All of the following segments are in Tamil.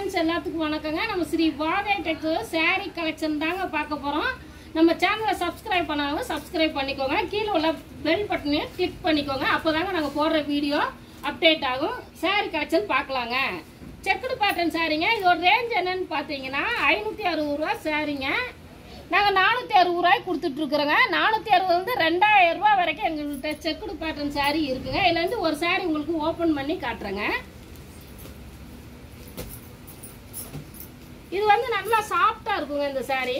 ஃப்ரெண்ட்ஸ் எல்லாத்துக்கும் வணக்கங்க நம்ம ஸ்ரீ வாகை டெக்கு saree கலெக்ஷன் தாங்க பார்க்க போகிறோம் நம்ம சேனலை சப்ஸ்கிரைப் பண்ணாங்க சப்ஸ்கிரைப் பண்ணிக்கோங்க கீழே உள்ள பெல் பட்டனையும் கிளிக் பண்ணிக்கோங்க அப்போ தாங்க நாங்கள் போடுற வீடியோ அப்டேட் ஆகும் saree கலெக்ஷன் பார்க்கலாங்க செக்குடு பேட்டர்ன் சாரீங்க இதோட ரேஞ்ச் என்னன்னு பார்த்தீங்கன்னா ஐநூற்றி அறுபது ரூபா சாரீங்க நாங்கள் நானூற்றி அறுபது ரூபாய்க்கு கொடுத்துட்ருக்குறோங்க நானூற்றி அறுபது வந்து ரெண்டாயிரம் ரூபா வரைக்கும் எங்கள்கிட்ட செக்குடு பேட்டர்ன் saree இருக்குங்க இதுலேருந்து ஒரு saree உங்களுக்கு ஓப்பன் பண்ணி காட்டுறேங்க இது வந்து நல்லா சாஃப்டா இருக்குங்க இந்த saree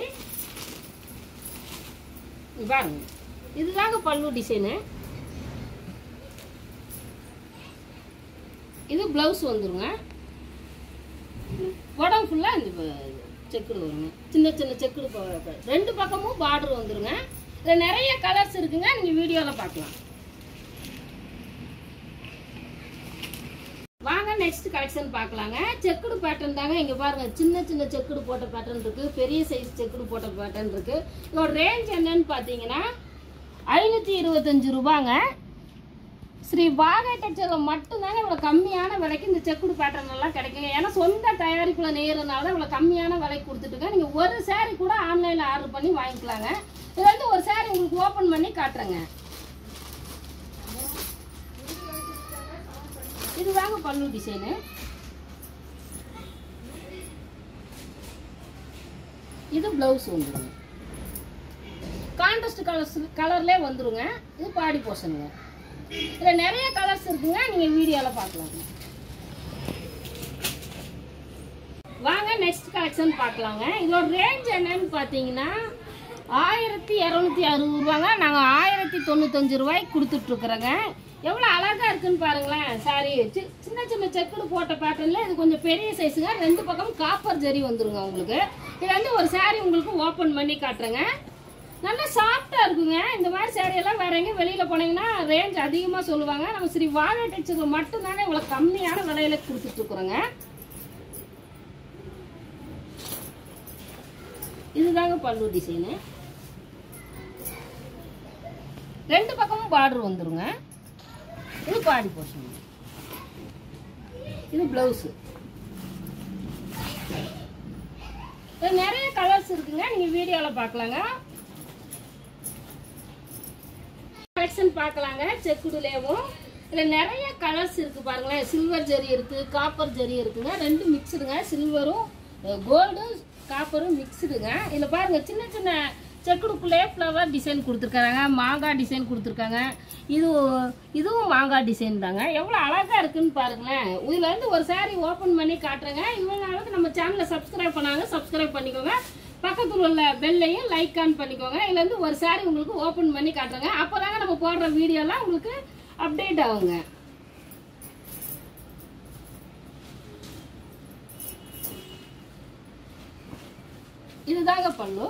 இங்க பாருங்க இதுதாங்க பல்லு டிசைனு இது பிளவுஸ் வந்துருங்க உடம்பு ஃபுல்லாக இந்த செக்குடு வருங்க சின்ன சின்ன செக்குடு ப- ரெண்டு பக்கமும் பார்டர் வந்துருங்க இதில் நிறைய கலர்ஸ் இருக்குங்க நீங்கள் வீடியோவில் பார்க்கலாம் வாங்க நெக்ஸ்ட் கலெக்ஷன் பார்க்கலாங்க செக்குடு பேட்டர்ன் தாங்க இங்க பாருங்க சின்ன சின்ன செக்குடு போட்ட பேட்டர்ன் இருக்கு பெரிய சைஸ் செக்குடு போட்ட பேட்டர்ன் இருக்கு இதோட ரேஞ்ச் என்னன்னு பார்த்தீங்கன்னா ஐநூத்தி இருபத்தஞ்சு ரூபாங்க ஸ்ரீ வாகை டெக்ஸ்டைலில் மட்டும்தாங்க இவ்வளோ கம்மியான விலைக்கு இந்த செக்குடு பேட்டர்ன் எல்லாம் கிடைக்குங்க ஏன்னா சொந்த தயாரிப்புல நெய்யறதுனால தான் இவ்வளோ கம்மியான விலைக்கு கொடுத்துட்டுங்க நீங்கள் ஒரு saree கூட ஆன்லைனில் ஆர்டர் பண்ணி வாங்கிக்கலாங்க இது வந்து ஒரு saree உங்களுக்கு ஓப்பன் பண்ணி காட்டுறேங்க இது வாங்க பல்லு டிசைனு இது பிளவுஸ் வந்துருங்க கான்ட்ராஸ்ட் கலர்ஸ் கலர்லேயே வந்துருங்க இது பாடி போர்ஷனுங்க இதில் நிறைய கலர்ஸ் இருக்குங்க நீங்கள் வீடியோவில் பார்க்கலாங்க வாங்க நெக்ஸ்ட் கலெக்ஷன் பார்க்கலாங்க இதோட ரேஞ்ச் என்னன்னு பார்த்தீங்கன்னா ஆயிரத்தி இரநூத்தி அறுபது ரூபாங்க நாங்கள் ஆயிரத்தி தொண்ணூத்தஞ்சு ரூபாய்க்கு கொடுத்துட்ருக்குறோங்க எவ்வளோ அழகாக இருக்குன்னு பாருங்களேன் சாரி சின்ன சின்ன செக்குடு போட்ட பேட்டர்னில் இது கொஞ்சம் பெரிய சைஸுங்க ரெண்டு பக்கம் காப்பர் ஜரி வந்துருங்க உங்களுக்கு இது வந்து ஒரு saree உங்களுக்கு ஓப்பன் பண்ணி காட்டுறேங்க நல்லா சாஃப்டாக இருக்குங்க இந்த மாதிரி saree எல்லாம் வேற எங்கேயும் வெளியில் போனீங்கன்னா ரேஞ்ச் அதிகமாக சொல்லுவாங்க நம்ம ஸ்ரீ வாழை டெக்ஸ்டைல் மட்டும்தாங்க இவ்வளோ கம்மியான விலையில கொடுத்துட்ருக்குறோங்க இதுதாங்க பல்லு டிசைனு ரெண்டு பக்கமும் பார்டர் வந்துருங்க இது பாடி போர்ஷன் இது பிளவுஸ் இது நிறைய கலர்ஸ் இருக்குங்க நீங்க வீடியோல பார்க்கலாங்க கலெக்ஷன் பார்க்கலாங்க செக்குடுலேயும் இதில் நிறைய கலர்ஸ் இருக்கு பாருங்களேன் சில்வர் ஜரி இருக்கு காப்பர் ஜரி இருக்குங்க ரெண்டு மிக்ஸ்டுங்க சில்வரும் கோல்டும் காப்பரும் மிக்ஸ்டுங்க இதில் பாருங்க சின்ன சின்ன செக்குடுக்குள்ளே ஃப்ளவர் டிசைன் கொடுத்துருக்காங்க மாங்காய் டிசைன் கொடுத்துருக்காங்க இது இதுவும் மாங்காய் டிசைன் தாங்க எவ்வளோ அழகா இருக்குன்னு பாருங்களேன் இதுல இருந்து ஒரு saree ஓப்பன் பண்ணி காட்டுறேங்க இவ்வளோ அளவுக்கு நம்ம சேனலை சப்ஸ்கிரைப் பண்ணாங்க சப்ஸ்கிரைப் பண்ணிக்கோங்க பக்கத்துல உள்ள பெல்லையும் லைக் ஆன் பண்ணிக்கோங்க இதுல இருந்து ஒரு saree உங்களுக்கு ஓபன் பண்ணி காட்டுறேங்க அப்பதாங்க நம்ம போடுற வீடியோலாம் உங்களுக்கு அப்டேட் ஆகுங்க இதுதாங்க பல்லு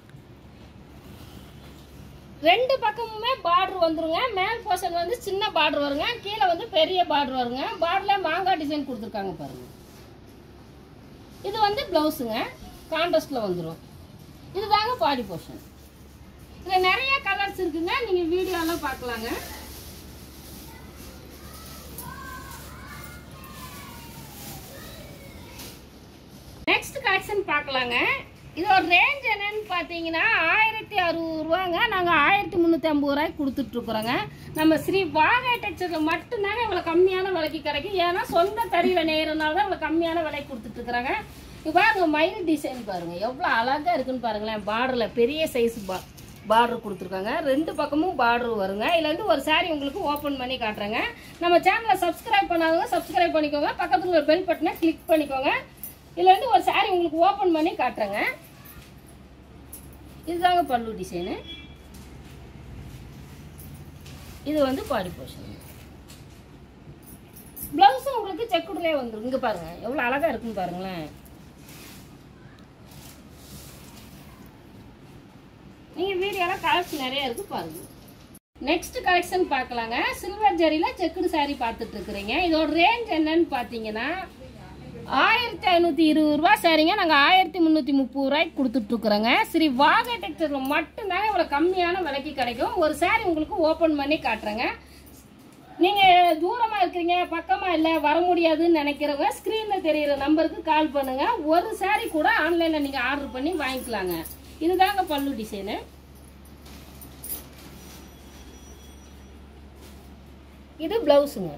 ரெண்டு பக்கமுமே பார்டர் வந்துருங்க மேல் போர்ஷன் வந்து சின்ன பார்டர் வருங்க கீழே வந்து பெரிய பார்டர் வருங்க பார்டர்ல மாங்காய் டிசைன் கொடுத்துருக்காங்க பாருங்க இது வந்து பிளவுஸுங்க கான்ட்ராஸ்ட்ல வந்துடும் இதுதாங்க பாடி போர்ஷன் இதுல நிறைய கலர்ஸ் இருக்குங்க நீங்க வீடியோலாம் பார்க்கலாங்க நெக்ஸ்ட் கலெக்ஷன் பார்க்கலாங்க இதோட ரேஞ்ச் என்னன்னு பார்த்தீங்கன்னா ஆயிரத்தி அறுபது ரூபாங்க நாங்கள் ஆயிரத்தி முந்நூற்றி ஐம்பது ரூபாய்க்கு கொடுத்துட்ருக்குறோங்க நம்ம ஸ்ரீ வாகை டெக்ஸ்டைல் மட்டும்தாங்க இவ்வளோ கம்மியான விலைக்கு கிடைக்கும் ஏன்னா சொந்த தறியில் நெய்யறதுனால தான் இவ்வளோ கம்மியான விலைக்கு கொடுத்துட்ருக்குறாங்க இப்போ பாருங்க மயில் டிசைன் பாருங்க எவ்வளோ அழகாக இருக்குன்னு பாருங்களேன் பார்டரில் பெரிய சைஸ் பா பார்டர் கொடுத்துருக்காங்க ரெண்டு பக்கமும் பார்டர் வருங்க இதுல இருந்து ஒரு saree உங்களுக்கு ஓப்பன் பண்ணி காட்டுறேங்க நம்ம சேனலை சப்ஸ்கிரைப் பண்ணாதவங்க சப்ஸ்கிரைப் பண்ணிக்கோங்க பக்கத்துல ஒரு பெல் பட்டனை கிளிக் பண்ணிக்கோங்க இதுல இருந்து ஒரு saree உங்களுக்கு ஓப்பன் பண்ணி காட்டுறேங்க இதுதாங்க பல்லு டிசைனு இது வந்து பாடி போர்ஷன் பிளவுஸும் உங்களுக்கு செக்குடுலேயே வந்துடும் இங்க பாருங்க எவ்வளவு அழகா இருக்குன்னு பாருங்களேன் நீங்க வீடியோல கலர்ஸ் நிறைய இருக்கு பாருங்க நெக்ஸ்ட் கலெக்ஷன் பார்க்கலாங்க சில்வர் ஜரியில செக்குடு saree பார்த்துட்டு இருக்கிறீங்க இதோட ரேஞ்ச் என்னன்னு பார்த்தீங்கன்னா ஆயிரத்தி ஐநூற்றி இருபது ரூபா சரிங்க நாங்கள் ஆயிரத்தி முந்நூற்றி முப்பது ரூபாய்க்கு கொடுத்துட்ருக்குறோங்க ஸ்ரீ வாகை டெக்ஸ்டைலில் மட்டும்தாங்க இவ்வளோ கம்மியான விலைக்கு கிடைக்கும் ஒரு saree உங்களுக்கு ஓப்பன் பண்ணி காட்டுறேங்க நீங்கள் தூரமாக இருக்கிறீங்க பக்கமாக இல்லை வர முடியாதுன்னு நினைக்கிறவங்க ஸ்க்ரீனில் தெரியிற நம்பருக்கு கால் பண்ணுங்க ஒரு saree கூட ஆன்லைனில் நீங்கள் ஆர்டர் பண்ணி வாங்கிக்கலாங்க இதுதாங்க பல்லு டிசைனு இது ப்ளவுஸுங்க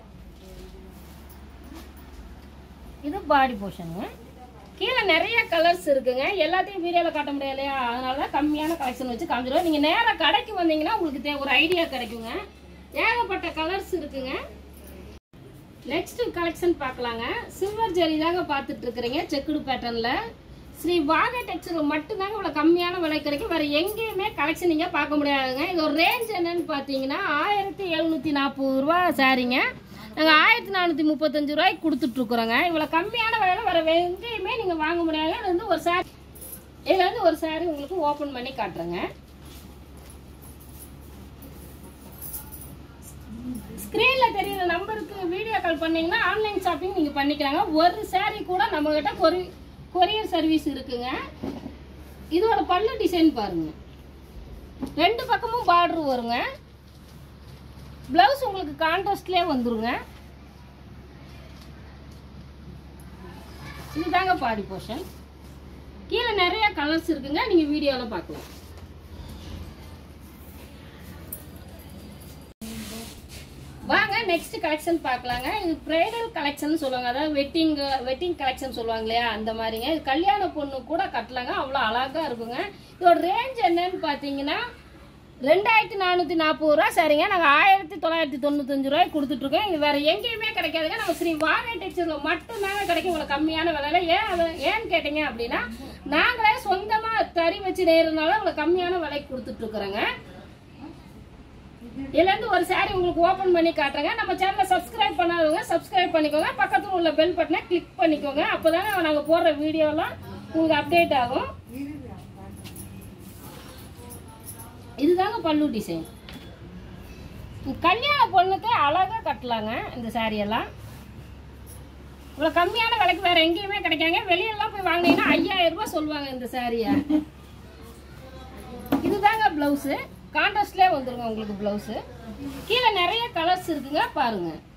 இது பாடி போர்ஷனுங்க கீழே நிறைய கலர்ஸ் இருக்குங்க எல்லாத்தையும் வீடியோவில் காட்ட முடியாது இல்லையா அதனால தான் கம்மியான கலெக்ஷன் வச்சு காமிச்சிடுவோம் நீங்கள் நேராக கடைக்கு வந்தீங்கன்னா உங்களுக்கு தே- ஒரு ஐடியா கிடைக்குங்க ஏகப்பட்ட கலர்ஸ் இருக்குங்க நெக்ஸ்ட் கலெக்ஷன் பார்க்கலாங்க சில்வர் ஜெரி தாங்க பார்த்துட்டு இருக்கிறீங்க செக்குடு பேட்டர்னில் ஸ்ரீ வாகை டெக்ஸ்டர் மட்டும்தாங்க இவ்வளோ கம்மியான விலை கிடைக்கும் வேறு எங்கேயுமே கலெக்ஷன் நீங்கள் பார்க்க முடியாதுங்க இது ஒரு ரேஞ்ச் என்னன்னு பார்த்தீங்கன்னா ஆயிரத்தி எழுநூற்றி நாற்பது ரூபா சாரிங்க நாங்கள் ஆயிரத்தி நானூற்றி முப்பத்தஞ்சு ரூபாய்க்கு கொடுத்துட்ருக்குறோங்க இவ்வளோ கம்மியான விலையில வேறு எங்கேயுமே நீங்கள் வாங்க முடியாது இது வந்து ஒரு சாரி இதுல இருந்து ஒரு சாரி உங்களுக்கு ஓப்பன் பண்ணி காட்டுறேங்க ஸ்க்ரீன்ல தெரியுற நம்பருக்கு வீடியோ கால் பண்ணீங்கன்னா ஆன்லைன் ஷாப்பிங் நீங்க பண்ணிக்கலாங்க ஒரு saree கூட நம்ம கிட்ட கொரி கொரியர் சர்வீஸ் இருக்குங்க இதோட பல்லு டிசைன் பாருங்க ரெண்டு பக்கமும் பார்டர் வருங்க பிளவுஸ் உங்களுக்கு கான்ட்ராஸ்ட்லேயே வந்துருங்க இதுதாங்க பாடி போர்ஷன் கீழே நிறைய கலர்ஸ் இருக்குங்க நீங்க வீடியோல பார்க்கலாம் வாங்க நெக்ஸ்ட் கலெக்ஷன் பார்க்கலாங்க இது பிரைடல் கலெக்ஷன் சொல்லுவாங்க அதாவது வெட்டிங் வெட்டிங் கலெக்ஷன் சொல்லுவாங்க இல்லையா அந்த மாதிரிங்க இது கல்யாண பொண்ணு கூட கட்டலாங்க அவ்வளோ அழகா இருக்குங்க இதோட ரேஞ்ச் என்னன்னு பார்த்தீங்கன்னா ரெண்டாயிரத்தி நானூற்றி நாற்பது ரூபா சரிங்க நாங்கள் ஆயிரத்தி தொள்ளாயிரத்தி தொண்ணூத்தஞ்சு ரூபாய்க்கு கொடுத்துட்ருக்கோம் இது வேறு எங்கேயுமே கிடைக்காதுங்க நம்ம ஸ்ரீ வாகை டெக்ஸ்டைலில் மட்டும்தாங்க கிடைக்கும் இவ்வளோ கம்மியான விலையில ஏன் அது ஏன்னு கேட்டிங்க அப்படின்னா நாங்களே சொந்தமாக தறி வச்சு நேருனால இவ்வளோ கம்மியான விலைக்கு கொடுத்துட்ருக்குறோங்க இதுலேருந்து ஒரு saree உங்களுக்கு ஓப்பன் பண்ணி காட்டுறேங்க நம்ம சேனலை சப்ஸ்கிரைப் பண்ணாதவங்க சப்ஸ்கிரைப் பண்ணிக்கோங்க பக்கத்தில் உள்ள பெல் பட்டனை கிளிக் பண்ணிக்கோங்க அப்போதாங்க நாங்கள் போடுற வீடியோலாம் உங்களுக்கு அப்டேட் ஆகும் இதுதாங்க பல்லு டிசைன் கல்யாண பொண்ணுக்கு அழகாக கட்டலாங்க இந்த saree எல்லாம் இவ்வளோ கம்மியான விலைக்கு வேற எங்கேயுமே கிடைக்காங்க வெளியெல்லாம் போய் வாங்கினீங்கன்னா ஐயாயிரம் ரூபாய் சொல்லுவாங்க இந்த சாரியை இதுதாங்க பிளவுஸு கான்ட்ராஸ்ட்லேயே வந்துருங்க உங்களுக்கு பிளவுஸு கீழே நிறைய கலர்ஸ் இருக்குங்க பாருங்க